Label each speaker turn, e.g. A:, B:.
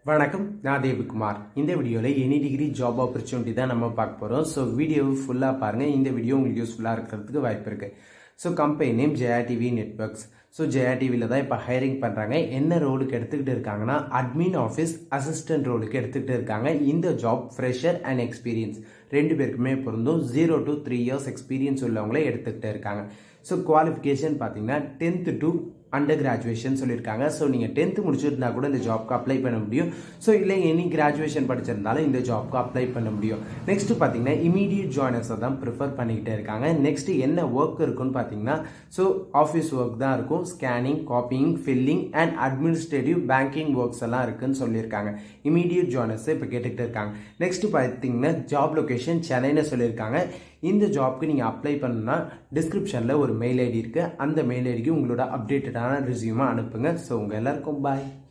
A: வணக்கம் நான் தேவிக்குமார் இந்த வீடியோவில் எனி டிகிரி ஜாப் ஆப்பர்ச்சுனிட்டி தான் நம்ம பார்க்க போகிறோம் ஸோ வீடியோவை ஃபுல்லாக பாருங்கள் இந்த வீடியோ உங்களுக்கு யூஸ்ஃபுல்லாக இருக்கிறதுக்கு வாய்ப்பு இருக்குது so company name Jaya TV networks so Jaya டிவியில் தான் இப்போ ஹையரிங் பண்ணுறாங்க என்ன ரோலுக்கு எடுத்துக்கிட்டு இருக்காங்கன்னா அட்மின் ஆஃபீஸ் அசிஸ்டன்ட் ரோலுக்கு எடுத்துக்கிட்டு இருக்காங்க இந்த ஜாப் ஃப்ரெஷர் அண்ட் எக்ஸ்பீரியன்ஸ் ரெண்டு பேருக்குமே பொருந்தும் zero to three years experience உள்ளவங்களே எடுத்துக்கிட்டு இருக்காங்க ஸோ குவாலிஃபிகேஷன் பார்த்தீங்கன்னா டென்த்து டு அண்டர் கிராஜுவேஷன் சொல்லியிருக்காங்க ஸோ நீங்கள் டென்த்து முடிச்சிருந்தா கூட இந்த ஜாப்க்கு அப்ளை பண்ண முடியும் ஸோ இல்லை எனி கிராஜுவேஷன் படிச்சிருந்தாலும் இந்த ஜாப்க்கு அப்ளை பண்ண முடியும் நெக்ஸ்ட் பார்த்தீங்கன்னா இமீடியட் ஜாயினர்ஸை தான் ப்ரிஃபர் பண்ணிக்கிட்டே இருக்காங்க நெக்ஸ்ட் என்ன ஒர்க் இருக்குன்னு பார்த்தீங்கன்னா ஸோ ஆஃபீஸ் ஒர்க் தான் இருக்கும் scanning copying filing and administrative banking works எல்லாம் இருக்குன்னு சொல்லியிருக்காங்க இமீடியட் ஜாயினர்ஸை இப்போ கேட்டுக்கிட்டு இருக்காங்க நெக்ஸ்ட் பார்த்தீங்கன்னா ஜாப் லொகேஷன் சென்னைன்னு சொல்லியிருக்காங்க இந்த ஜாப்க்கு நீங்கள் அப்ளை பண்ணணும்னா டிஸ்கிரிப்ஷனில் ஒரு மெயில் ஐடி இருக்குது அந்த மெயில் ஐடிக்கு உங்களோட அப்டேட்டடான ரிசியூமாக அனுப்புங்க ஸோ உங்கள் எல்லாருக்கும் பாய்